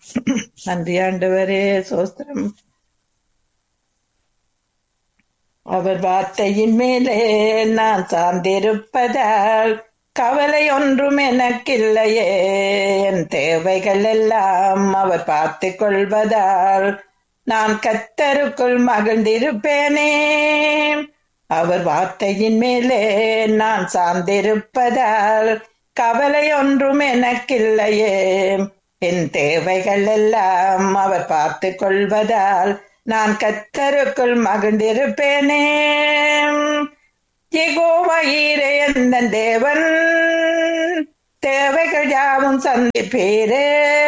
நன்றி ஆண்டவரே சோஸ்திரம் அவர் வார்த்தையின் மேலே நான் சார்ந்திருப்பதால் கவலை ஒன்றும் எனக்கில்லையே என் தேவைகள் எல்லாம் அவர் பார்த்து கொள்வதால் நான் கத்தருக்குள் மகிழ்ந்திருப்பேனே அவர் வார்த்தையின் மேலே நான் சார்ந்திருப்பதால் கவலை ஒன்றும் எனக்கில்லையே என் தேவைகள் எல்லாம் அவர் பார்த்து கொள்வதால் நான் கத்தருக்குள் மகிழ்ந்திருப்பேனே யெகோவாயீரே எந்த தேவன் தேவைகள் யாவும் சந்திப்பீரே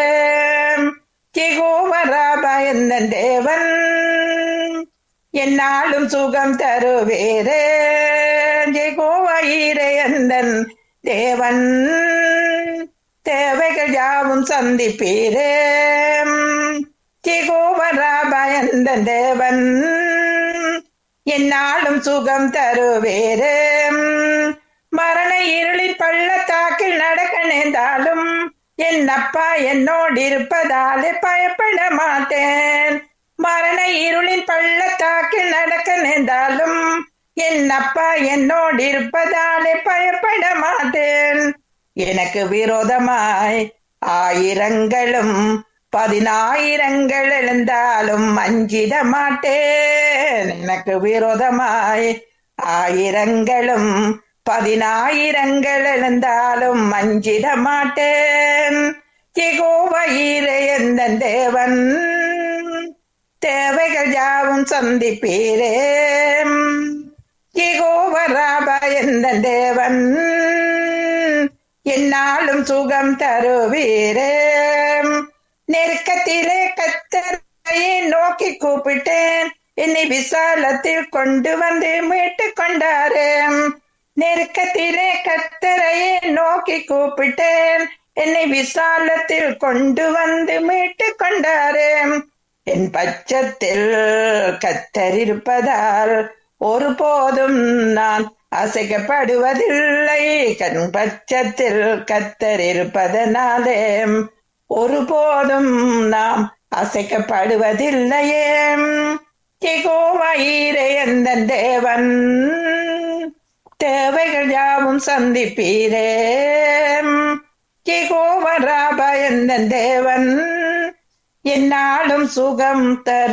யெகோவராபா எந்த தேவன் என்னாலும் சுகம் தருவேரே யெகோவாயீரே எந்த தேவன் தேவைகள் யாவும் சந்திப்பீரே யெகோவராபா எந்த தேவன் என்னாலும் சுகம் தருவேரே மரண இருளின் பள்ளத்தாக்கில் நடக்க நேர்ந்தாலும் என் அப்பா என்னோடு இருப்பதாலே பயப்பட மாட்டேன் மரண இருளின் பள்ளத்தாக்கில் நடக்க நேர்ந்தாலும் என் அப்பா என்னோடு இருப்பதாலே பயப்பட மாட்டேன் எனக்கு விரோதமாய் ஆயிரங்களும் பதினாயிரங்கள் எழுந்தாலும் அஞ்சிட மாட்டேன் எனக்கு விரோதமாய் ஆயிரங்களும் பதினாயிரங்கள் எழுந்தாலும் அஞ்சிட மாட்டேன் யெகோவாயீரே எந்த தேவன் தேவைகள் யாவும் சந்திப்பீரே யெகோவராபா எந்த தேவன் என்னாலும் சுகம் தருவீரே நெருக்கத்திலே கத்தரையை நோக்கி கூப்பிட்டேன் என்னை விசாலத்தில் கொண்டு வந்து மீட்டு கொண்டாரே நெருக்கத்திலே கத்தரையை நோக்கி கூப்பிட்டேன் என்னை விசாலத்தில் கொண்டு வந்து மீட்டு கொண்டாரே என் பட்சத்தில் கத்தர் இருப்பதால் ஒருபோதும் நான் அசைக்கப்படுவதில்லை கண் பட்சத்தில் கத்தர் இருப்பதனாலே ஒருபோதும் நாம் அசைக்கப்படுவதில்லையே யெகோவாயீரே எந்த தேவன் தேவைகள் யாவும் சந்திப்பீரே யெகோவராபா எந்த தேவன் என்னாலும் சுகம்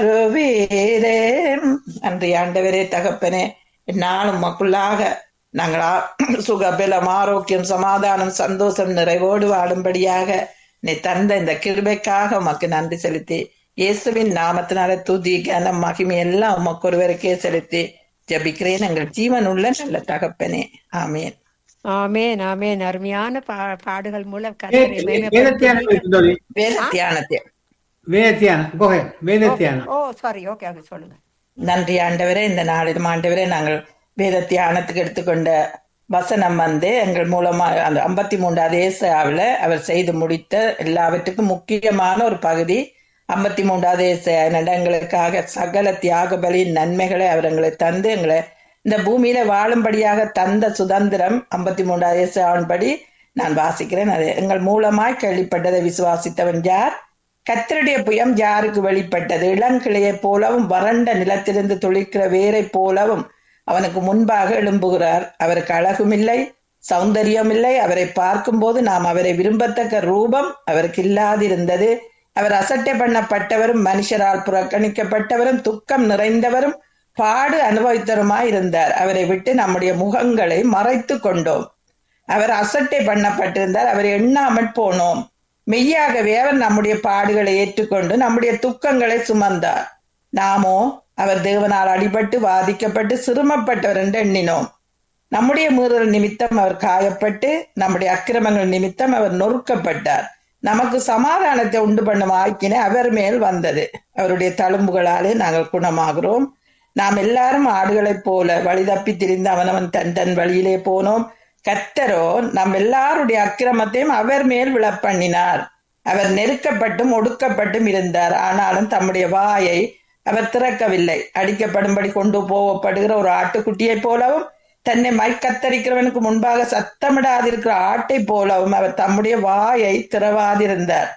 தருவீரே நன்றி ஆண்டவரே தகப்பனே என்னாலும் மக்களாக நாங்கள் சுகபலம் ஆரோக்கியம் சமாதானம் சந்தோஷம் நிறைவோடு வாழும்படியாக நீ தந்த இந்த கிருபைக்காக உமக்கு நன்றி செலுத்தி இயேசுவின் நாமத்தினால துதி கனம் மகிமை எல்லாம் உமக்கு ஒருவருக்கே செலுத்தி ஜபிக்கிறேன் எங்கள் ஜீவன் உள்ள நல்ல தகப்பனே ஆமேன் ஆமேன் ஆமேன் அருமையான பா பாடுகள் மூலம் வேத தியானம் இருக்குதோரி. வேத தியானத்தை வேத தியானம் go ahead. வேத தியானம் ஓ சாரி ஓகே ஓகே சொல்லுங்க நன்றி ஆண்டவரே இந்த நாளிலும் ஆண்டவரே நாங்கள் வேத தியானத்துக்கு எடுத்துக்கொண்ட வசனம் வந்து எங்கள் மூலமா அந்த ஐம்பத்தி மூன்றாவது ஏசாவில் அவர் செய்து முடித்த எல்லாவற்றுக்கும் முக்கியமான ஒரு பகுதி ஐம்பத்தி மூன்றாவது ஏசாயா என்னடா எங்களுக்காக சகல தியாக பலியின் நன்மைகளை அவர் எங்களை தந்து எங்களை இந்த பூமியில வாழும்படியாக தந்த சுதந்திரம் ஐம்பத்தி மூன்றாவது ஏசாவின்படி நான் வாசிக்கிறேன் அது எங்கள் மூலமாய் கேள்விப்பட்டதை விசுவாசித்தவன் யார் கத்தருடைய புயம் யாருக்கு வெளிப்பட்டது இளங்கிளையைப் போலவும் வறண்ட நிலத்திலிருந்து துளிக்கிற வேரைப் போலவும் அவனுக்கு முன்பாக எழும்புகிறார் அவருக்கு அழகும் இல்லை சௌந்தரியம் இல்லை அவரை பார்க்கும்போது நாம் அவரை விரும்பத்தக்க ரூபம் அவருக்கு இல்லாதிருந்தது அவர் அசட்டை பண்ணப்பட்டவரும் மனுஷரால் புறக்கணிக்கப்பட்டவரும் துக்கம் நிறைந்தவரும் பாடு அனுபவித்தருமாய் இருந்தார் அவரை விட்டு நம்முடைய முகங்களை மறைத்து கொண்டோம் அவர் அசட்டை பண்ணப்பட்டிருந்தார் அவரை எண்ணாமல் போனோம் மெய்யாகவே அவர் நம்முடைய பாடுகளை ஏற்றுக்கொண்டு நம்முடைய துக்கங்களை சுமந்தார் நாமோ அவர் தேவனால் அடிபட்டு வாதிக்கப்பட்டு சிறுமப்பட்டவர் என்று எண்ணினோம் நம்முடைய மீறல் நிமித்தம் அவர் காயப்பட்டு நம்முடைய அக்கிரமங்கள் நிமித்தம் அவர் நொறுக்கப்பட்டார் நமக்கு சமாதானத்தை உண்டு பண்ணும் ஆக்கினை அவர் மேல் வந்தது அவருடைய தழும்புகளாலே நாங்கள் குணமாகிறோம் நாம் எல்லாரும் ஆடுகளைப் போல வழி தப்பி திரிந்து அவனவன் தன் தன் வழியிலே போனோம் கத்தரோ நம் எல்லாருடைய அக்கிரமத்தையும் அவர் மேல் விழப்பண்ணினார் அவர் நெருக்கப்பட்டும் ஒடுக்கப்பட்டும் இருந்தார் ஆனாலும் தம்முடைய வாயை அவர் திறக்கவில்லை அடிக்கப்படும்படி கொண்டு போகப்படுகிற ஒரு ஆட்டுக்குட்டியைப் போலவும் தன்னை மைக்கத்தரிக்கிறவனுக்கு முன்பாக சத்தமிடாதிருக்கிற ஆட்டை போலவும் அவர் தம்முடைய வாயை திறவாதிருந்தார்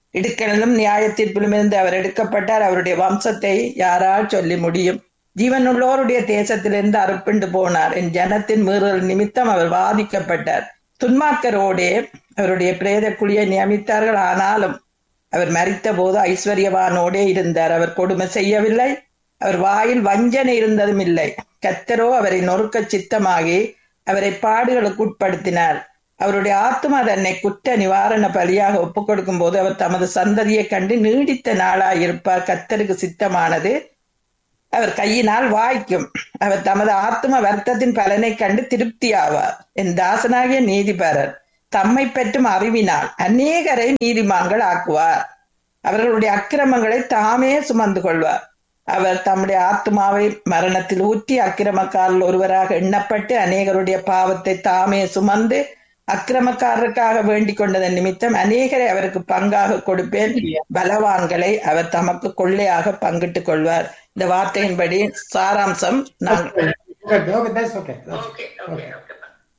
இடுக்கணிலும் நியாய தீர்ப்பிலும் இருந்து அவர் எடுக்கப்பட்டார் அவருடைய வம்சத்தை யாரால் சொல்லி முடியும் ஜீவனுள்ளோருடைய தேசத்திலிருந்து அறுப்பிண்டு போனார் என் ஜனத்தின் மீறல் நிமித்தம் அவர் வாதிக்கப்பட்டார் துன்மார்க்கரோடே அவருடைய பிரேத குழியை நியமித்தார்கள் ஆனாலும் அவர் மறித்த போது ஐஸ்வர்யவானோடே இருந்தார் அவர் கொடுமை செய்யவில்லை அவர் வாயில் வஞ்சனை இருந்ததும் இல்லை கத்தரோ அவரை நொறுக்க சித்தமாகி அவரை பாடுகளுக்கு உட்படுத்தினார் அவருடைய ஆத்மா தன்னை குற்ற நிவாரண பலியாக ஒப்புக் கொடுக்கும் போது அவர் தமது சந்ததியை கண்டு நீடித்த நாளாயிருப்பார் கத்தருக்கு சித்தமானது அவர் கையினால் வாய்க்கும் அவர் தமது ஆத்ம வருத்தத்தின் பலனை கண்டு திருப்தி ஆவார் என் தாசனாகிய நீதிபரர் தம்மை பற்றும் அறிவினால் அநேகரை நீதிமான்கள் ஆக்குவார் அவர்களுடைய அக்கிரமங்களை தாமே சுமந்து கொள்வார் அவர் தம்முடைய ஆத்மாவை மரணத்தில் ஊற்றி அக்கிரமக்காரில் ஒருவராக எண்ணப்பட்டு அநேகருடைய பாவத்தை தாமே சுமந்து அக்கிரமக்காரருக்காக வேண்டிக் கொண்டதன் நிமித்தம் அநேகரை அவருக்கு பங்காக கொடுப்பேன் பலவான்களை அவர் தமக்கு கொள்ளையாக பங்கிட்டுக் கொள்வார் இந்த வார்த்தையின்படி சாராம்சம் நாங்கள் Okay, okay, that's okay. That's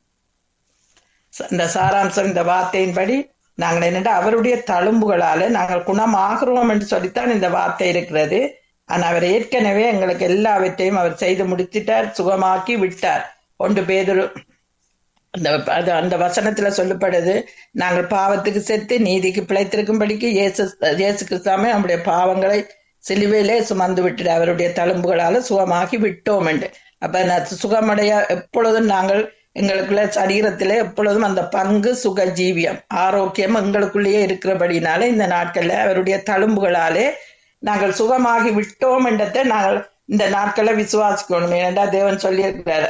இந்த சாராம்சம் இந்த வார்த்தையின்படி நாங்கள் என்னென்ன அவருடைய தழும்புகளால நாங்கள் குணமாகிறோம் என்று சொல்லித்தான் இந்த வார்த்தை இருக்கிறது ஆனா அவர் ஏற்கனவே எங்களுக்கு எல்லாவற்றையும் அவர் செய்து முடித்திட்டார் சுகமாக்கி விட்டார் ஒன்று பேதுரு அந்த அது அந்த வசனத்துல சொல்லப்படுது நாங்கள் பாவத்துக்கு செத்து நீதிக்கு பிழைத்திருக்கும்படிக்கு இயேசு இயேசு கிறிஸ்தாமே நம்முடைய பாவங்களை சிலுவையிலே சுமந்து விட்டு அவருடைய தழும்புகளால சுகமாகி விட்டோம் என்று அப்ப நான் சுகமடைய எப்பொழுதும் நாங்கள் எங்களுக்குள்ள சரீரத்திலே எப்பொழுதும் அந்த பங்கு சுக ஜீவியம் ஆரோக்கியம் எங்களுக்குள்ளேயே இருக்கிறபடினால இந்த நாட்கள்ல அவருடைய தழும்புகளாலே நாங்கள் சுகமாகி விட்டோம் என்றதை நாங்கள் இந்த நாட்களை விசுவாசிக்கணும் ஏனென்றா தேவன் சொல்லியிருக்கிறார்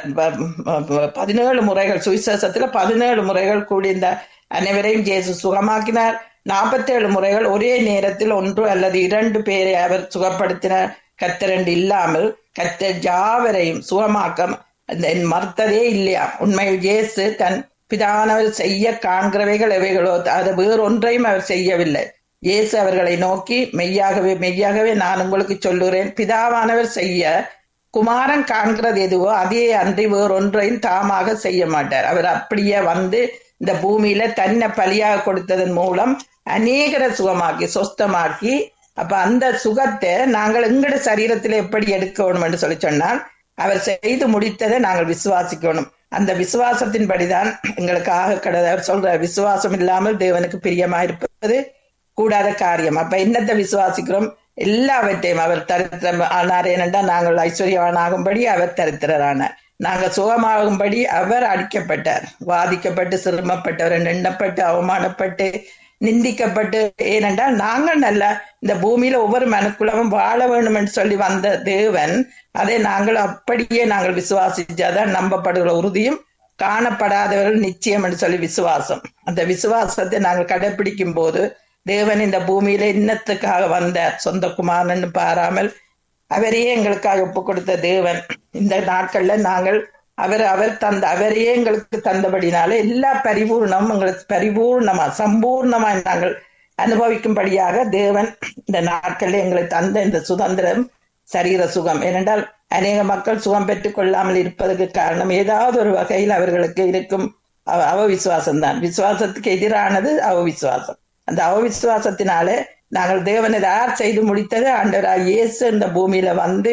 பதினேழு முறைகள் சுவிசேஷத்துல பதினேழு முறைகள் கூடி இந்த அனைவரையும் ஜேசு சுகமாக்கினார் நாற்பத்தேழு முறைகள் ஒரே நேரத்தில் ஒன்று அல்லது இரண்டு பேரை அவர் சுகப்படுத்தினார் கத்தரண்டு இல்லாமல் கத்தர் ஜாவரையும் சுகமாக்க மறுத்ததே இல்லையா உண்மையில் இயேசு தன் பிதானவர் செய்ய காண்கிறவைகள் எவைகளோ அது வேறொன்றையும் அவர் செய்யவில்லை இயேசு அவர்களை நோக்கி மெய்யாகவே மெய்யாகவே நான் உங்களுக்கு சொல்லுகிறேன் பிதாவானவர் செய்ய குமாரன் காண்கிறது எதுவோ அதே அன்றி வேறொன்றையும் தாமாக செய்ய மாட்டார் அவர் அப்படியே வந்து இந்த பூமியில தன்னை பலியாக கொடுத்ததன் மூலம் அநேகரை சுகமாக்கி சொஸ்தமாக்கி அப்ப அந்த சுகத்தை நாங்கள் எங்கட சரீரத்துல எப்படி எடுக்கணும் என்று சொல்லி சொன்னால் அவர் செய்து முடித்ததை நாங்கள் விசுவாசிக்கணும் அந்த விசுவாசத்தின்படிதான் எங்களுக்கு ஆக கடவுள் அவர் சொல்ற விசுவாசம் இல்லாமல் தேவனுக்கு பிரியமா இருப்பது கூடாத காரியம் அப்ப என்னத்தை விசுவாசிக்கிறோம் எல்லாவற்றையும் அவர் தரித்திரம் ஆனார் ஏனென்றா நாங்கள் ஐஸ்வர்யவானாகும்படி அவர் தரித்திரரானார் நாங்கள் சுகமாகும்படி அவர் அடிக்கப்பட்டார் வாதிக்கப்பட்டு சிரமப்பட்டவர் எண்ணப்பட்டு அவமானப்பட்டு நிந்திக்கப்பட்டு ஏனென்றால் நாங்கள் நல்ல இந்த பூமியில ஒவ்வொரு மனுக்குலமும் வாழ வேண்டும் என்று சொல்லி வந்த தேவன் அதை நாங்கள் அப்படியே நாங்கள் விசுவாசிச்சாதான் நம்பப்படுகிற உறுதியும் காணப்படாதவர்கள் நிச்சயம் என்று சொல்லி விசுவாசம் அந்த விசுவாசத்தை நாங்கள் கடைபிடிக்கும் போது தேவன் இந்த பூமியில இன்னத்துக்காக வந்தார் சொந்த குமாரன் பாராமல் அவரையே எங்களுக்காக ஒப்பு கொடுத்த தேவன் இந்த நாட்கள்ல நாங்கள் அவர் அவர் தந்த அவரையே எங்களுக்கு தந்தபடினால எல்லா பரிபூர்ணமும் எங்களுக்கு பரிபூர்ணமா சம்பூர்ணமா நாங்கள் அனுபவிக்கும்படியாக தேவன் இந்த நாட்கள்ல எங்களுக்கு தந்த இந்த சுதந்திரம் சரீர சுகம் ஏனென்றால் அநேக மக்கள் சுகம் பெற்றுக் கொள்ளாமல் இருப்பதற்கு காரணம் ஏதாவது ஒரு வகையில் அவர்களுக்கு இருக்கும் அவ விசுவாசம் தான் விசுவாசத்துக்கு எதிரானது அவ விசுவாசம் அந்த அவவிசுவாசத்தினாலே நாங்கள் தேவனை யார் செய்து முடித்தது ஆண்டவராக இயேசு இந்த பூமியில வந்து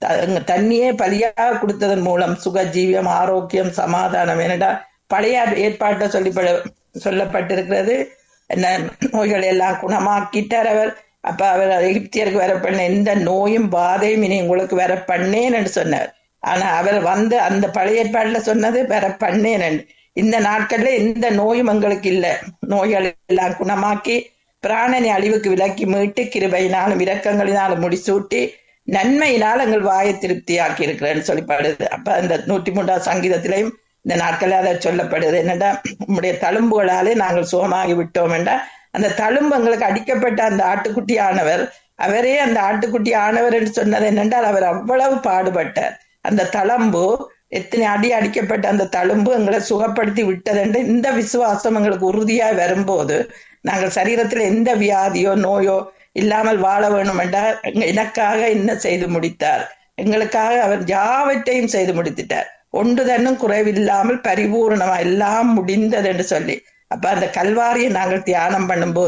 தண்ணியே பலியாக கொடுத்ததன் மூலம் சுக ஜீவியம் ஆரோக்கியம் சமாதானம் என்னடா பழைய ஏற்பாட்டை சொல்லி சொல்லப்பட்டிருக்கிறது என்ன நோய்கள் எல்லாம் குணமாக்கிட்டார் அவர் அப்ப அவர் எகிப்தியருக்கு வர பண்ண எந்த நோயும் பாதையும் இனி உங்களுக்கு வர பண்ணேன் என்று சொன்னார் ஆனா அவர் வந்து அந்த பழைய ஏற்பாட்டுல சொன்னது வர பண்ணேன் இந்த நாட்கள்ல எந்த நோயும் எங்களுக்கு இல்லை நோய்கள் எல்லாம் குணமாக்கி பிராணனை அழிவுக்கு விலக்கி மீட்டு கிருபையினாலும் இரக்கங்களினாலும் முடிசூட்டி நன்மையினால் எங்கள் வாயை திருப்தியாக்கி இருக்கிறேன்னு சொல்லப்படுது அப்ப அந்த நூற்றி மூன்றாம் சங்கீதத்திலையும் இந்த நாட்களில் அதை சொல்லப்படுது என்னடா உங்களுடைய தழும்புகளாலே நாங்கள் சுகமாகி விட்டோம் என்றா அந்த தழும்பு எங்களுக்கு அடிக்கப்பட்ட அந்த ஆட்டுக்குட்டி ஆனவர் அவரே அந்த ஆட்டுக்குட்டி ஆனவர் என்று சொன்னது என்னென்றால் அவர் அவ்வளவு பாடுபட்டார் அந்த தளம்பு எத்தனை அடி அடிக்கப்பட்ட அந்த தழும்பு எங்களை சுகப்படுத்தி விட்டதென்று இந்த விசுவாசம் எங்களுக்கு உறுதியாய் வரும்போது நாங்கள் சரீரத்தில் எந்த வியாதியோ நோயோ இல்லாமல் வாழ வேண்டும் என்றால் எனக்காக என்ன செய்து முடித்தார் எங்களுக்காக அவர் யாவற்றையும் செய்து முடித்துட்டார் ஒன்று தன்னும் குறைவில்லாமல் பரிபூர்ணமா எல்லாம் முடிந்தது என்று சொல்லி அப்ப அந்த கல்வாரியை நாங்கள் தியானம் பண்ணும்போது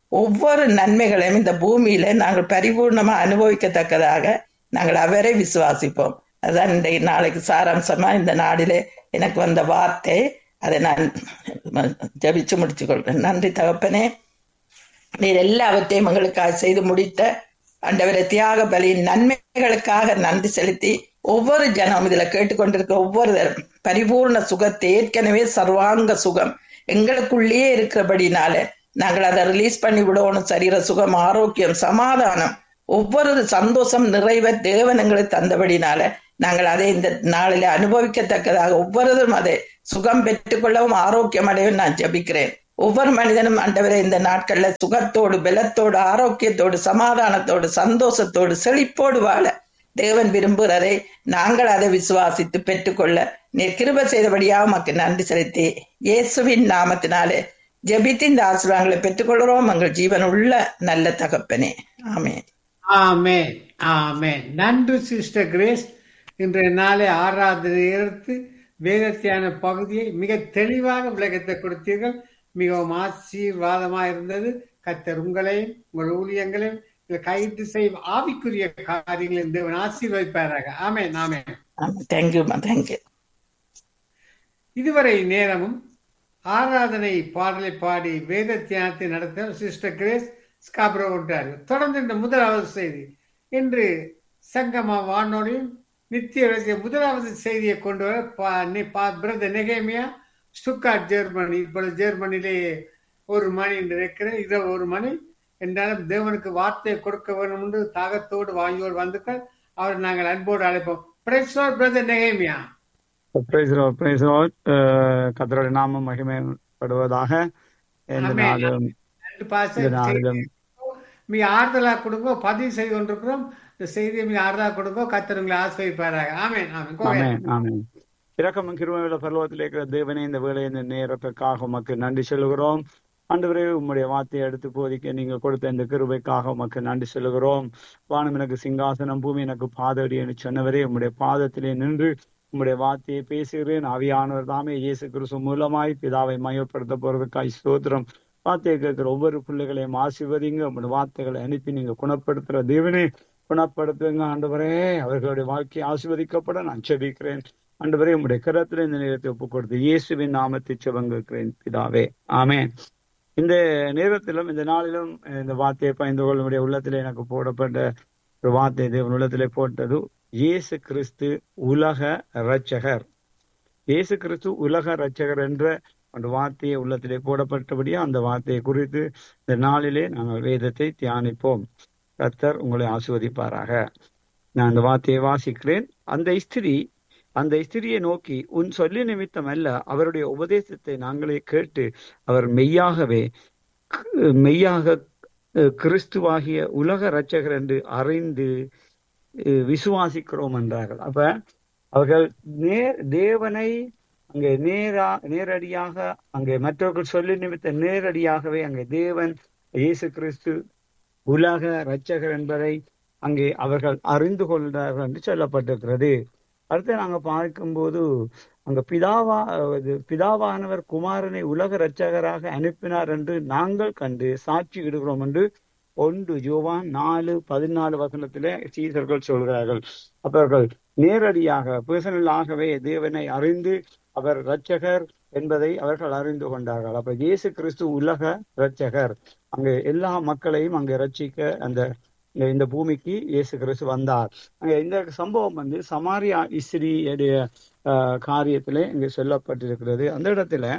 ஒவ்வொரு நன்மைகளையும் இந்த பூமியில நாங்கள் பரிபூர்ணமா அனுபவிக்கத்தக்கதாக நாங்கள் அவரை விசுவாசிப்போம் அதான் இன்றைய நாளைக்கு சாராம்சமா இந்த நாடிலே எனக்கு வந்த வார்த்தை அதை நான் ஜபிச்சு முடிச்சு கொள்றேன் நன்றி தகப்பனே நீர் எல்லாவற்றையும் எங்களுக்காக செய்து முடித்த அண்டவரை தியாக பலியின் நன்மைகளுக்காக நன்றி செலுத்தி ஒவ்வொரு ஜனம் இதுல கேட்டுக்கொண்டிருக்க ஒவ்வொரு பரிபூர்ண சுகத்தை ஏற்கனவே சர்வாங்க சுகம் எங்களுக்குள்ளேயே இருக்கிறபடினால நாங்கள் அதை ரிலீஸ் பண்ணி விடணும் சரீர சுகம் ஆரோக்கியம் சமாதானம் ஒவ்வொரு சந்தோஷம் நிறைவ தேவன் எங்களுக்கு தந்தபடினால நாங்கள் அதை இந்த நாளில அனுபவிக்கத்தக்கதாக ஒவ்வொருவரும் அதை சுகம் பெற்றுக்கொள்ளவும் ஆரோக்கியம் அடையவும் நான் ஜபிக்கிறேன் ஒவ்வொரு மனிதனும் ஆண்டவரை இந்த நாட்கள்ல சுகத்தோடு பலத்தோடு ஆரோக்கியத்தோடு சமாதானத்தோடு சந்தோஷத்தோடு செழிப்போடு வாழ தேவன் விரும்புகிறதை நாங்கள் அதை விசுவாசித்து பெற்றுக்கொள்ள நீர் கிருப செய்தபடியா உமக்கு நன்றி செலுத்தி இயேசுவின் நாமத்தினாலே ஜெபித்து இந்த ஆசீர்வாதங்களை பெற்றுக்கொள்கிறோம் எங்கள் ஜீவன் உள்ள நல்ல தகப்பனே ஆமேன் ஆமென் ஆமென் நன்றி சிஸ்டர் கிரேஸ் இன்றைய நாளை ஆராதனை எடுத்து வேதத்தியான பகுதியை மிக தெளிவாக விளக்கத்தை கொடுத்தீர்கள் மிகவும் ஆசீர்வாதமாக இருந்தது கத்தர் உங்களையும் உங்கள் ஊழியங்களையும் கைது செய்யும் ஆவிக்குரிய காரியங்களையும் தேவன் ஆசீர்வதிப்பாராக ஆமென் ஆமென் தேங்க்யூ தேங்க்யூ இதுவரை நேரமும் ஆராதனை பாடலை பாடி வேத தியானத்தை நடத்த சிஸ்டர் கிரேஸ் ஸ்காப்ரோ விட்டார் தொடர்ந்து இந்த முதலாவது செய்தி இன்று சங்கமா வானொலியும் நித்திய விளக்கிய முதலாவது செய்தியை கொண்டு வர பிரதர் நெகேமியா ஸ்டுக்காட் ஜெர்மனி இப்பொழுது ஜெர்மனியிலே ஒரு மணி என்று இருக்கிறேன் இரவு ஒரு மணி என்றாலும் தேவனுக்கு வார்த்தையை கொடுக்க வேண்டும் என்று தாகத்தோடு வாங்கியோடு வந்துக்கள் அவர் நாங்கள் அன்போடு அழைப்போம் பிரதர் நெகேமியா கத்தருடைய நாமம் மகிமைப்படுவதாக இந்த நாளும் இந்த நாளிலும் மிக ஆறுதலா கொடுங்க பதிவு செய்து கொண்டிருக்கிறோம் இந்த செய்தியை மிக ஆறுதலா கொடுங்க கத்தர் உங்களை ஆசிரியப்பாராக ஆமேன் ஆமேன் ஆமேன் இரக்கமும் கிருமையுள்ள பருவத்தில் இருக்கிற தேவனே இந்த வேலை இந்த நேரத்திற்காக உமக்கு நன்றி சொல்லுகிறோம் ஆண்டவரே உம்முடைய வார்த்தையை எடுத்து போதிக்க நீங்க கொடுத்த இந்த கிருபைக்காக உமக்கு நன்றி சொல்லுகிறோம் வானம் எனக்கு சிங்காசனம் பூமி எனக்கு பாதடி என்று சொன்னவரே உம்முடைய பாதத்திலே நின்று உம்முடைய வார்த்தையை பேசுகிறேன் ஆவியானவர் தாமே இயேசு கிறிஸ்து மூலமாய் பிதாவை மயப்படுத்த போறதுக்காய் ஸ்தோத்திரம் வார்த்தையை கேட்கிற ஒவ்வொரு பிள்ளைகளையும் ஆசிர்வதிங்க உங்களுடைய வார்த்தைகளை அனுப்பி நீங்க குணப்படுத்துற தேவனே குணப்படுத்துங்க ஆண்டவரே அவர்களுடைய வாழ்க்கை ஆசிர்வதிக்கப்பட நான் செபிக்கிறேன் ஆண்டவரே உங்களுடைய கரத்துல இந்த நேரத்தை ஒப்புக் கொடுத்து இயேசுவின் நாமத்தை செவங்குகிறேன் பிதாவே ஆமேன் இந்த நேரத்திலும் இந்த நாளிலும் இந்த வார்த்தையை பயந்து கொள்ளுடைய உள்ளத்திலே எனக்கு போடப்பட்ட ஒரு வார்த்தை தேவன் உள்ளத்திலே போட்டது இயேசு கிறிஸ்து உலக இரட்சகர் இயேசு கிறிஸ்து உலக இரட்சகர் என்ற அந்த வார்த்தையை உள்ளத்திலே போடப்பட்டபடியா அந்த வார்த்தையை குறித்து இந்த நாளிலே நாங்கள் வேதத்தை தியானிப்போம் கர்த்தர் உங்களை ஆசிர்வதிப்பாராக நான் அந்த வார்த்தையை வாசிக்கிறேன் அந்த ஸ்திரி அந்த ஸ்திரியை நோக்கி உன் சொல்லி நிமித்தம் அல்ல அவருடைய உபதேசத்தை நாங்களே கேட்டு அவர் மெய்யாகவே மெய்யாக கிறிஸ்துவாகிய உலக இரட்சகர் என்று அறிந்து விசுவாசிக்கிறோம் என்றார்கள் அப்ப அவர்கள் நேர் தேவனை அங்கே நேரா நேரடியாக அங்கே மற்றவர்கள் சொல்லி நிமித்த நேரடியாகவே அங்கே தேவன் இயேசு கிறிஸ்து உலக இரட்சகர் என்பதை அங்கே அவர்கள் அறிந்து கொண்டார்கள் என்று சொல்லப்பட்டிருக்கிறது அடுத்து நாங்க பார்க்கும்போது அங்க பிதாவா பிதாவானவர் குமாரனை உலக இரட்சகராக அனுப்பினார் என்று நாங்கள் கண்டு சாட்சி இடுகிறோம் என்று ஒன்று ஜோவான் நாலு பதினாலு வசனத்திலே சீசர்கள் சொல்கிறார்கள் அவர்கள் நேரடியாக பர்சனலாகவே தேவனை அறிந்து அவர் இரட்சகர் என்பதை அவர்கள் அறிந்து கொண்டார்கள் அப்ப இயேசு கிறிஸ்து உலக இரட்சகர் அங்க எல்லா மக்களையும் அங்க ரட்சிக்க அந்த இந்த பூமிக்கு இயேசு கிறிஸ்து வந்தார் அங்க இந்த சம்பவம் வந்து சமாரியா இஸ்ரீயுடைய காரியத்திலே இங்க சொல்லப்பட்டிருக்கிறது அந்த இடத்துல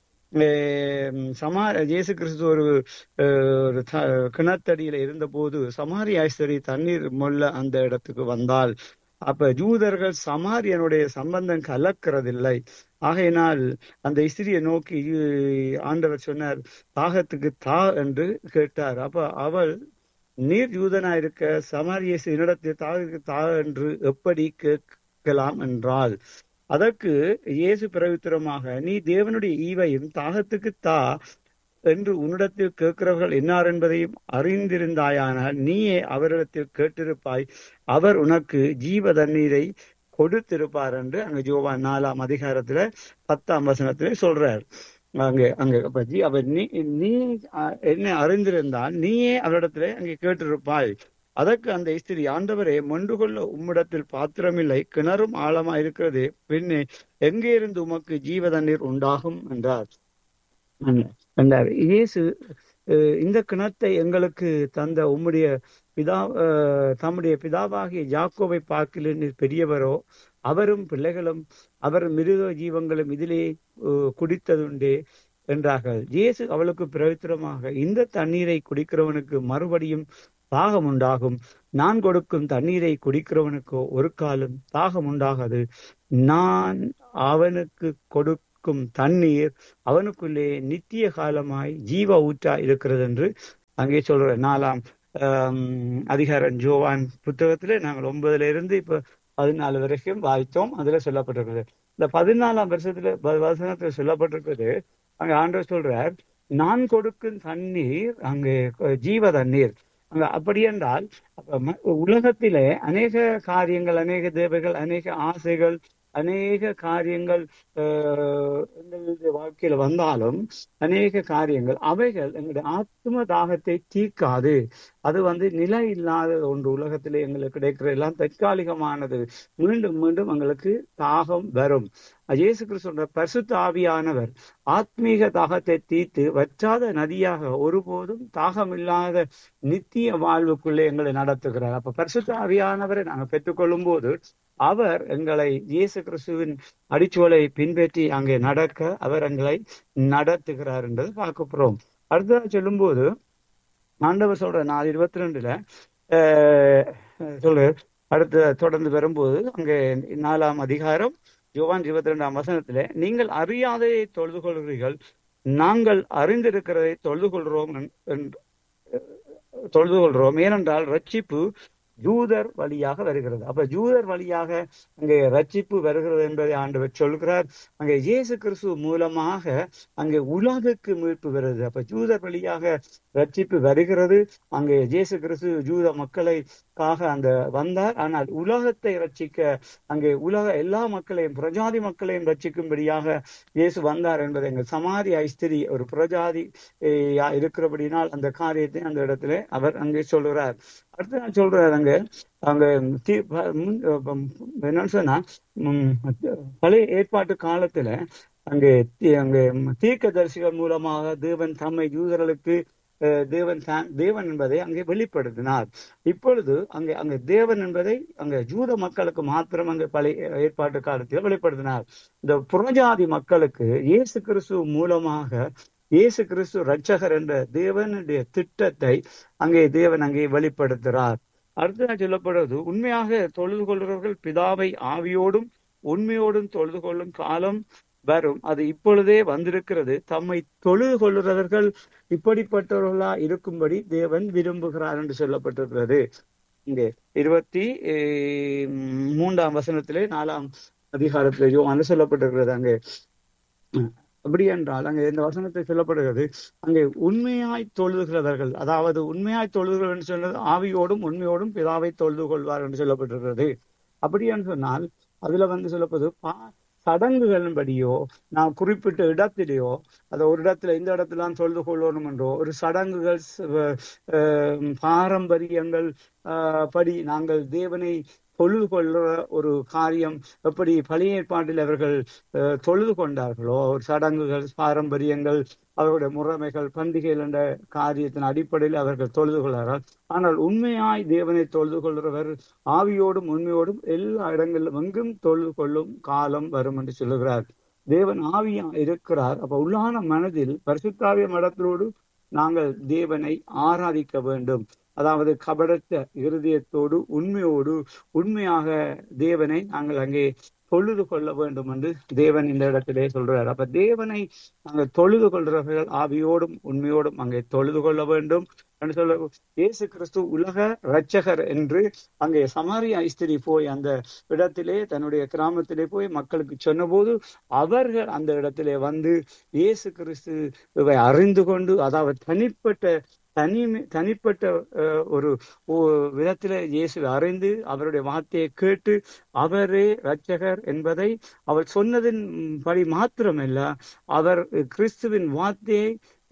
சமா இயேசு கிறிஸ்து ஒரு ஒரு கிணத்தடியில இருந்த போது சமாரியா ஸ்திரி தண்ணீர் மொல்ல அந்த இடத்துக்கு வந்தால் அப்ப ஜூதர்கள் சமாரியனுடைய சம்பந்தம் கலக்கிறதில்லை ஆகையினால் அந்த ஸ்திரியை நோக்கி ஆண்டவர் சொன்னார் தாகத்துக்கு தா என்று கேட்டார் அப்ப அவள் நீர் யூதனா இருக்க சமாரிய என்னிடத்தில் தாகத்துக்கு தா என்று எப்படி கேட்கலாம் என்றால் அதற்கு இயேசு பிரவித்திரமாக நீ தேவனுடைய ஈவையும் தாகத்துக்கு தா என்று உன்னிடத்தில் கேட்கிறவர்கள் என்னார் என்பதையும் அறிந்திருந்தாயானால் நீயே அவரிடத்தில் கேட்டிருப்பாய் அவர் உனக்கு ஜீவ தண்ணீரை கொடுத்திருப்பார் என்று அங்க ஜோவா நாலாம் அதிகாரத்துல பத்தாம் வசனத்திலே சொல்றார் அங்கே அங்கே அப்ப ஜீ அப்ப நீ நீ அஹ், என்னை அறிந்திருந்தால் நீயே அவரிடத்துல அங்கே கேட்டிருப்பாய் அதற்கு அந்த ஸ்திரீ ஆண்டவரே மொண்டு கொள்ள உம்மிடத்தில் பாத்திரமில்லை கிணறும் ஆழமா இருக்கிறது பின்னே எங்கே இருந்து உமக்கு ஜீவ தண்ணீர் உண்டாகும் என்றார் என்றார் இயேசு அஹ், இந்த கிணத்தை எங்களுக்கு தந்த உம்முடைய பிதா அஹ், தம்முடைய பிதாவாகிய யாக்கோவை பார்க்கல நீர் பெரியவரோ அவரும் பிள்ளைகளும் அவர் மிருக ஜீவங்களும் இதிலே அஹ், குடித்ததுண்டே என்றார்கள் இயேசு அவளுக்கு பிரவித்திரமாக இந்த தண்ணீரை குடிக்கிறவனுக்கு மறுபடியும் தாகம் உண்டாகும் நான் கொடுக்கும் தண்ணீரை குடிக்கிறவனுக்கோ ஒரு காலம் தாகம் உண்டாகாது நான் அவனுக்கு கொடுக்கும் தண்ணீர் அவனுக்குள்ளே நித்திய காலமாய் ஜீவ ஊற்றா இருக்கிறது என்று அங்கே சொல்ற நாலாம் ஆம், அதிகாரம் ஜோவான் புத்தகத்திலே நாங்கள் ஒன்பதுல இருந்து இப்ப பதினாலு வரைக்கும் வாய்த்தோம் அதுல சொல்லப்பட்டிருக்கிறது இந்த பதினாலாம் வருஷத்துல வ- வசனத்துல சொல்லப்பட்டிருக்கிறது அங்க ஆண்டவர் சொல்றார் நான் கொடுக்கும் தண்ணீர் அங்கே ஜீவ தண்ணீர் அங்க அப்படி என்றால் அப்ப ம- உலகத்திலே அநேக காரியங்கள் அநேக தேவைகள் அநேக ஆசைகள் அநேக காரியங்கள் ஆஹ், எங்களுடைய வாழ்க்கையில வந்தாலும் அநேக காரியங்கள் அவைகள் எங்களுடைய ஆத்ம தாகத்தை தீர்க்காது அது வந்து நிலை இல்லாத ஒன்று உலகத்திலே எங்களுக்கு கிடைக்கிற எல்லாம் தற்காலிகமானது மீண்டும் மீண்டும் எங்களுக்கு தாகம் வரும் இயேசு கிறிஸ்துன்ற பரிசுத்த ஆவியானவர் ஆத்மீக தாகத்தை தீர்த்து வற்றாத நதியாக ஒருபோதும் தாகம் இல்லாத நித்திய வாழ்வுக்குள்ளே எங்களை நடத்துகிறார் அப்ப பரிசுத்த ஆவியானவரை நாங்கள் பெற்றுக்கொள்ளும் போது அவர் எங்களை இயேசு கிறிஸ்துவின் அடிச்சுவலை பின்பற்றி அங்கே நடக்க அவர் எங்களை நடத்துகிறார் என்றது பார்க்க போறோம் அடுத்ததாக சொல்லும்போது ஆண்டவர் சொல்ற நாலு இருபத்தி ரெண்டுல சொல்லு அடுத்து தொடர்ந்து வரும்போது அங்கே நாலாம் அதிகாரம் யோவான் இருபத்தி ரெண்டாம் வசனத்துல நீங்கள் அறியாதையை தொழுது கொள்கிறீர்கள் நாங்கள் அறிந்திருக்கிறதை தொழுது கொள்கிறோம் என்- என்று தொழுது கொள்கிறோம் ஏனென்றால் ரட்சிப்பு ஜூதர் வழியாக வருகிறது அப்ப ஜூதர் வழியாக அங்கே ரட்சிப்பு வருகிறது என்பதை ஆண்டவர் சொல்கிறார் அங்கே இயேசு கிறிஸ்து மூலமாக அங்கே உலகுக்கு மீட்பு வருது அப்ப ஜூதர் வழியாக ரட்சிப்பு வருகிறது அங்கே இயேசு கிறிஸ்து ஜூத மக்களைக்காக அந்த வந்தார் ஆனால் உலகத்தை ரட்சிக்க அங்கே உலக எல்லா மக்களையும் பிரஜாதி மக்களையும் ரட்சிக்கும்படியாக இயேசு வந்தார் என்பதை எங்கள் சமாரி ஐஸ்திரி ஒரு பிரஜாதி அஹ், இருக்கிறபடினால் அந்த காரியத்தை அந்த இடத்துல அவர் அங்கே சொல்லுகிறார் அடுத்து நான் சொல்றாரு அங்க அங்க தீ- ப- முன்- அஹ் என்னன்னு சொன்னா உம், பழைய ஏற்பாட்டு காலத்துல அங்கே தீ- அங்கே தீர்க்கதரிசிகள் மூலமாக தேவன் தம்மை யூதர்களுக்கு அஹ், தேவன் தான் தேவன் என்பதை அங்கே வெளிப்படுத்தினார் இப்பொழுது அங்கே அங்கே தேவன் என்பதை அங்கே ஜூத மக்களுக்கு மாத்திரம் அங்கே பழைய ஏற்பாட்டு காலத்தில் வெளிப்படுத்தினார் இந்த புறஜாதி மக்களுக்கு இயேசு கிறிஸ்து மூலமாக இயேசு கிறிஸ்து ரட்சகர் என்ற தேவனுடைய திட்டத்தை அங்கே தேவன் அங்கே வெளிப்படுத்துகிறார் அடுத்ததாக சொல்லப்படுவது உண்மையாக தொழுது கொள்கிறவர்கள் பிதாவை ஆவியோடும் உண்மையோடும் தொழுது கொள்ளும் காலம் வரும் அது இப்பொழுதே வந்திருக்கிறது தம்மை தொழுது கொள்கிறவர்கள் இப்படிப்பட்டவர்களா இருக்கும்படி தேவன் விரும்புகிறார் என்று சொல்லப்பட்டிருக்கிறது இங்கே இருபத்தி eh, மூன்றாம் வசனத்திலே நாலாம் அதிகாரத்திலே யோவான்ல சொல்லப்பட்டிருக்கிறது அங்கே அப்படி என்றால் அங்கே இந்த வசனத்தை சொல்லப்படுகிறது அங்கே உண்மையாய் தொழுகிறவர்கள் அதாவது உண்மையாய் தொழுகிறவர் என்று சொன்னது ஆவியோடும் உண்மையோடும் பிதாவை தொழுது கொள்வார் என்று சொல்லப்பட்டிருக்கிறது அப்படி என்று சொன்னால் அதுல வந்து சொல்லப்படுது பா சடங்குகளின்படியோ நான் குறிப்பிட்ட இடத்திலேயோ அதை ஒரு இடத்துல இந்த இடத்துல தான் தொழுது கொள்ளணும் என்றோ ஒரு சடங்குகள் ச- அஹ் பாரம்பரியங்கள் ஆஹ் படி நாங்கள் தேவனை தொழுது கொள்ற ஒரு காரியம் எப்படி பழைய ஏற்பாட்டில் அவர்கள் அஹ், தொழுது கொண்டார்களோ ஒரு சடங்குகள் பாரம்பரியங்கள் அவருடைய முறைமைகள் பண்டிகைகள் என்ற காரியத்தின் அடிப்படையில் அவர்கள் தொழுது கொள்கிறார்கள் ஆனால் உண்மையாய் தேவனை தொழுது கொள்கிறவர் ஆவியோடும் உண்மையோடும் எல்லா இடங்களிலும் எங்கும் தொழுது கொள்ளும் காலம் வரும் என்று சொல்லுகிறார் தேவன் ஆவியா இருக்கிறார் அப்ப உள்ளான மனதில் பரிசுத்தாவிய மடத்தோடு நாங்கள் தேவனை ஆராதிக்க வேண்டும் அதாவது கபடத்த இருதயத்தோடு உண்மையோடு உண்மையாக தேவனை நாங்கள் அங்கே தொழுது கொள்ள வேண்டும் என்று தேவன் இந்த இடத்திலே சொல்றார் அப்ப தேவனை நாங்கள் தொழுது கொள்றவர்கள் ஆவியோடும் உண்மையோடும் அங்கே தொழுது கொள்ள வேண்டும் என்று சொல்ல இயேசு கிறிஸ்து உலக இரட்சகர் என்று அங்கே சமாரியா ஸ்திரி போய் அந்த இடத்திலே தன்னுடைய கிராமத்திலே போய் மக்களுக்கு சொன்னபோது அவர்கள் அந்த இடத்திலே வந்து இயேசு கிறிஸ்துவை அறிந்து கொண்டு அதாவது தனிப்பட்ட தனி தனிப்பட்ட அஹ், ஒரு ஒ- விதத்தில இயேசுவை அறிந்து அவருடைய வார்த்தையை கேட்டு அவரே இரட்சகர் என்பதை அவர் சொன்னதின் படி மாத்திரமல்ல அவர் கிறிஸ்துவின் வார்த்தையை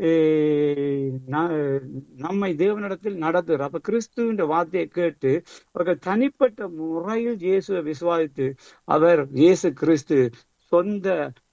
eh, ந- நம்மை தேவனிடத்தில் நடத்துகிறார் அப்ப கிறிஸ்துவின் வார்த்தையை கேட்டு அவர்கள் தனிப்பட்ட முறையில் இயேசுவை விசுவாசித்து அவர் இயேசு கிறிஸ்து சொந்த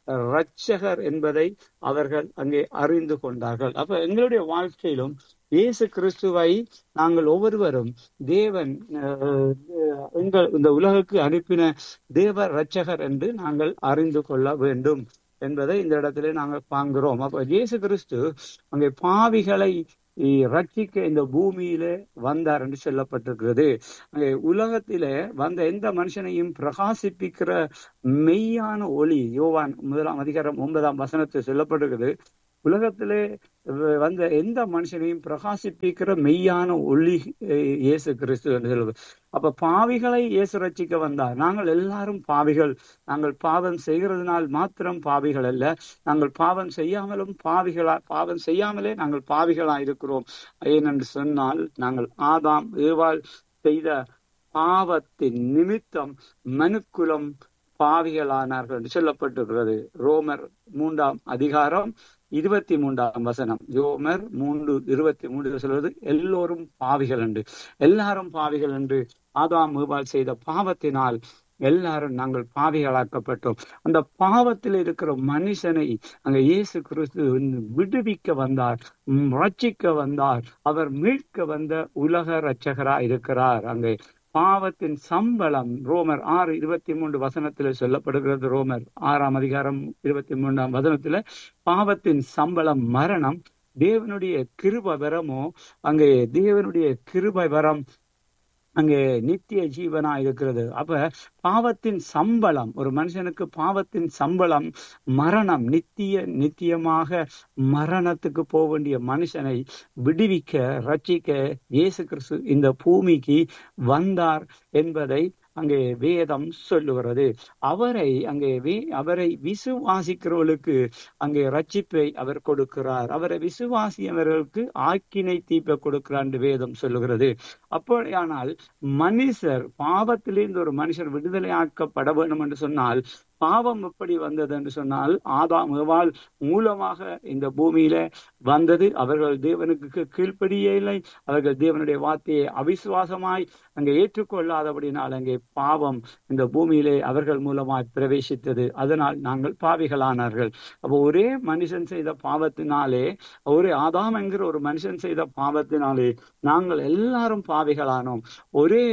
இரட்சகர் என்பதை அவர்கள் அங்கே அறிந்து கொண்டார்கள் அப்ப எங்களுடைய வாழ்க்கையிலும் இயேசு கிறிஸ்துவை நாங்கள் ஒவ்வொருவரும் தேவன் அஹ், எங்கள் இந்த உலகுக்கு அனுப்பின தேவ இரட்சகர் என்று நாங்கள் அறிந்து கொள்ள வேண்டும் என்பதை இந்த இடத்திலே நாங்கள் காண்கிறோம் அப்ப இயேசு கிறிஸ்து அங்கே பாவிகளை ரட்சிக்க இந்த பூமியிலே வந்தார் என்று சொல்லப்பட்டிருக்கிறது அங்கே உலகத்திலே வந்த எந்த மனுஷனையும் பிரகாசிப்பிக்கிற மெய்யான ஒளி யோவான் முதலாம் அதிகாரம் ஒன்பதாம் வசனத்தில் சொல்லப்பட்டிருக்கிறது உலகத்திலே வ- வந்த எந்த மனுஷனையும் பிரகாசிப்பிக்கிற மெய்யான ஒளி அஹ், இயேசு கிறிஸ்து என்று சொல்லுவது அப்ப பாவிகளை இயேசு ரட்சிக்க வந்தார் நாங்கள் எல்லாரும் பாவிகள் நாங்கள் பாவம் செய்கிறதுனால் மாத்திரம் பாவிகள் அல்ல நாங்கள் பாவம் செய்யாமலும் பாவிகளா பாவம் செய்யாமலே நாங்கள் பாவிகளா இருக்கிறோம் ஏனென்று சொன்னால் நாங்கள் ஆதாம் ஏவாள் செய்த பாவத்தின் நிமித்தம் மனுக்குலம் பாவிகளானார்கள் என்று சொல்லப்பட்டிருக்கிறது ரோமர் மூன்றாம் அதிகாரம் இருபத்தி மூன்றாம் வசனம் ரோமர் மூன்று இருபத்தி மூன்று சொல்வது எல்லோரும் பாவிகள் என்று எல்லாரும் பாவிகள் என்று ஆதாம் ஏவாள் செய்த பாவத்தினால் எல்லாரும் நாங்கள் பாவிகளாக்கப்பட்டோம் அந்த பாவத்தில் இருக்கிற மனுஷனை அங்க இயேசு கிறிஸ்து விடுவிக்க வந்தார் ம், ரட்சிக்க வந்தார் அவர் மீட்க வந்த உலக இரட்சகரா இருக்கிறார் அங்கே பாவத்தின் சம்பளம் ரோமர் ஆறு இருபத்தி மூன்று வசனத்தில் சொல்லப்படுகிறது ரோமர் ஆறாம் அதிகாரம் இருபத்தி மூன்றாம் வசனத்துல பாவத்தின் சம்பளம் மரணம் தேவனுடைய கிருப வரமோ அங்கே தேவனுடைய கிருபை வரம் அங்கே நித்திய ஜீவனா இருக்கிறது அப்ப பாவத்தின் சம்பளம் ஒரு மனுஷனுக்கு பாவத்தின் சம்பளம் மரணம் நித்திய நித்தியமாக மரணத்துக்கு போக வேண்டிய மனுஷனை விடுவிக்க ரட்சிக்க இயேசு கிறிஸ்து இந்த பூமிக்கு வந்தார் என்பதை அங்கே வேதம் சொல்லுகிறது அவரை அங்கே வே- அவரை விசுவாசிக்கிறவர்களுக்கு அங்கே ரட்சிப்பை அவர் கொடுக்கிறார் அவரை விசுவாசியவர்களுக்கு ஆக்கினை தீப்பை கொடுக்கிறார் என்று வேதம் சொல்லுகிறது அப்படியானால் மனுஷர் பாவத்திலிருந்து ஒரு மனுஷர் விடுதலையாக்கப்பட வேண்டும் என்று சொன்னால் பாவம் எப்படி வந்தது என்று சொன்னால் ஆதாம் ஏவாள் மூலமாக இந்த பூமியில வந்தது அவர்கள் தேவனுக்கு கீழ்ப்படியே இல்லை அவர்கள் தேவனுடைய வார்த்தையை அவிசுவாசமாய் அங்கே ஏற்றுக்கொள்ளாதபடினால் அங்கே பாவம் இந்த பூமியிலே அவர்கள் மூலமாய் பிரவேசித்தது அதனால் நாங்கள் பாவிகளானார்கள் அப்போ ஒரே மனுஷன் செய்த பாவத்தினாலே ஒரே ஆதாம் என்கிற ஒரு மனுஷன் செய்த பாவத்தினாலே நாங்கள் எல்லாரும் பாவிகளானோம் ஒரே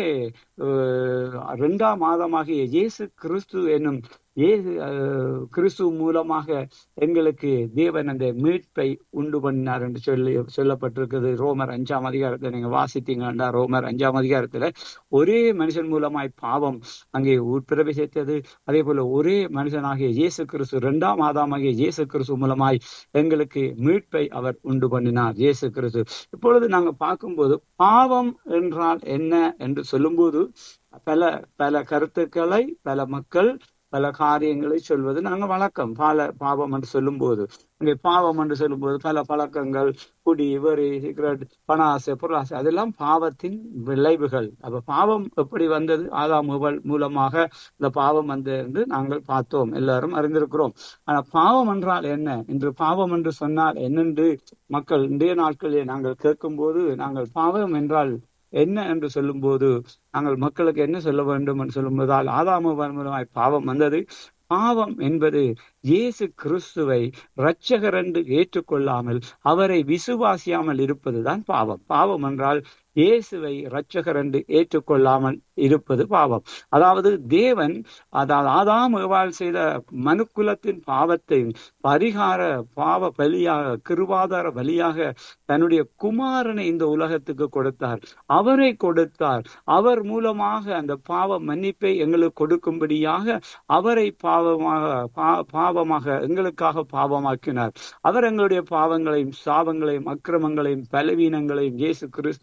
அஹ், இரண்டாம் மாதமாகிய இயேசு கிறிஸ்து என்னும் இயேசு அஹ், கிறிஸ்து மூலமாக எங்களுக்கு தேவன் அந்த மீட்பை உண்டு பண்ணினார் என்று சொல்லி சொல்லப்பட்டிருக்கிறது ரோமர் அஞ்சாம் அதிகாரத்தை நீங்க வாசித்தீங்கன்னா ரோமர் அஞ்சாம் அதிகாரத்துல ஒரே மனுஷன் மூலமாய் பாவம் அங்கே உட்பிரவேசித்தது அதே போல ஒரே மனுஷனாகிய இயேசு கிறிஸ்து இரண்டாம் ஆதாமாகிய இயேசு கிறிஸ்து மூலமாய் எங்களுக்கு மீட்பை அவர் உண்டு பண்ணினார் இயேசு கிறிஸ்து இப்பொழுது நாங்க பார்க்கும்போது பாவம் என்றால் என்ன என்று சொல்லும்போது பல பல கருத்துக்களை பல மக்கள் பல காரியங்களை சொல்வது நாங்க வழக்கம் பல பாவம் என்று சொல்லும்போது இங்கே பாவம் என்று சொல்லும்போது பல பழக்கங்கள் குடி வெறி சிகரெட் பணாசை பொருளாசை அதெல்லாம் பாவத்தின் விளைவுகள் அப்ப பாவம் எப்படி வந்தது ஆதாம் ஏவாள் மூலமாக இந்த பாவம் வந்து என்று நாங்கள் பார்த்தோம் எல்லாரும் அறிந்திருக்கிறோம் ஆனா பாவம் என்றால் என்ன இன்று பாவம் என்று சொன்னால் என்னென்று மக்கள் இன்றைய நாட்களிலே நாங்கள் கேட்கும்போது நாங்கள் பாவம் என்றால் என்ன என்று சொல்லும்போது நாங்கள் மக்களுக்கு என்ன சொல்ல வேண்டும் என்று சொல்லும்போதால் ஆதாம மூலமாய் பாவம் வந்தது பாவம் என்பது இயேசு கிறிஸ்துவை இரட்சகர் என்று ஏற்றுக்கொள்ளாமல் அவரை விசுவாசியாமல் இருப்பதுதான் பாவம் பாவம் என்றால் இயேசுவை இரட்சகர் என்று ஏற்றுக்கொள்ளாமல் இருப்பது பாவம் அதாவது தேவன் அதாவது ஆதாம் ஏவாள் செய்த மனுக்குலத்தின் பாவத்தை பரிகார பாவ பலியாக கிருவாதார பலியாக தன்னுடைய குமாரனை இந்த உலகத்துக்கு கொடுத்தார் அவரை கொடுத்தார் அவர் மூலமாக அந்த பாவ மன்னிப்பை எங்களுக்கு கொடுக்கும்படியாக அவரை பாவமாக பா- பாவமாக எங்களுக்காக பாவமாக்கினார் அவர் எங்களுடைய பாவங்களையும் சாபங்களையும் அக்கிரமங்களையும் பலவீனங்களையும் இயேசு கிறிஸ்து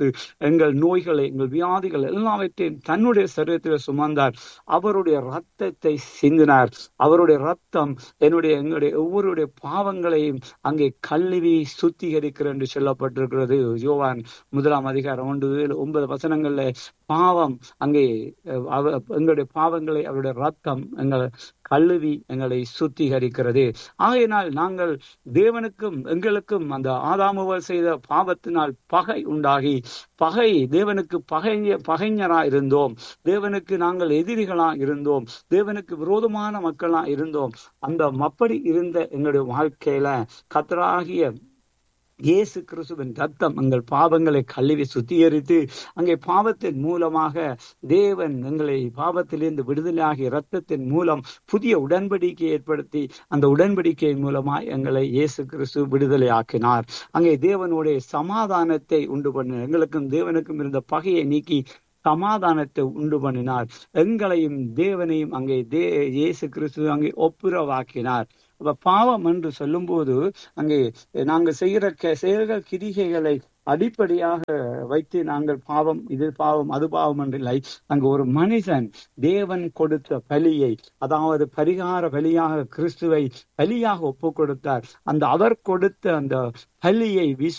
எங்கள் நோய்களை எங்கள் வியாதிகள் எல்லாவற்றையும் தன்னுடைய சரீரத்தில் சுமந்தார் அவருடைய ரத்தத்தை சிந்தினார் அவருடைய ரத்தம் என்னுடைய எங்களுடைய ஒவ்வொருடைய பாவங்களையும் அங்கே கல்வி சுத்திகரிக்கிற என்று சொல்லப்பட்டிருக்கிறது யோவான் முதலாம் அதிகாரம் ஒன்று ஏழு ஒன்பது வசனங்கள்ல பாவம் அங்கே அஹ், அவ- எங்களுடைய பாவங்களை அவருடைய ரத்தம் எங்களை கழுவி எங்களை சுத்திகரிக்கிறது ஆகையினால் நாங்கள் தேவனுக்கும் எங்களுக்கும் அந்த ஆதாமுவல் செய்த பாவத்தினால் பகை உண்டாகி பகை தேவனுக்கு பகைஞ பகைஞரா இருந்தோம் தேவனுக்கு நாங்கள் எதிரிகளா இருந்தோம் தேவனுக்கு விரோதமான மக்களா இருந்தோம் அந்த அப்படி இருந்த எங்களுடைய வாழ்க்கையில கத்தராகிய இயேசு கிறிஸ்துவின் ரத்தம் எங்கள் பாவங்களை கழுவி சுத்திகரித்து அங்கே பாவத்தின் மூலமாக தேவன் எங்களை பாவத்திலிருந்து விடுதலையாகி ரத்தத்தின் மூலம் புதிய உடன்படிக்கை ஏற்படுத்தி அந்த உடன்படிக்கையின் மூலமாய் எங்களை இயேசு கிறிஸ்து விடுதலை ஆக்கினார் அங்கே தேவனுடைய சமாதானத்தை உண்டு பண்ணினார் எங்களுக்கும் தேவனுக்கும் இருந்த பகையை நீக்கி சமாதானத்தை உண்டு பண்ணினார் எங்களையும் தேவனையும் அங்கே தே இயேசு கிறிஸ்து அங்கே ஒப்புரவாக்கினார் அப்ப பாவம் என்று சொல்லும்போது அங்கே நாங்கள் செய்கிற கெ- செயல்கள் கிரிகைகளை அடிப்படையாக வைத்து நாங்கள் பாவம் இது பாவம் அது பாவம் என்று இல்லை அங்கு ஒரு மனிதன் தேவன் கொடுத்த பலியை அதாவது பரிகார பலியாக கிறிஸ்துவை பலியாக ஒப்பு கொடுத்தார் அந்த அவர் கொடுத்த அந்த பலியை விசு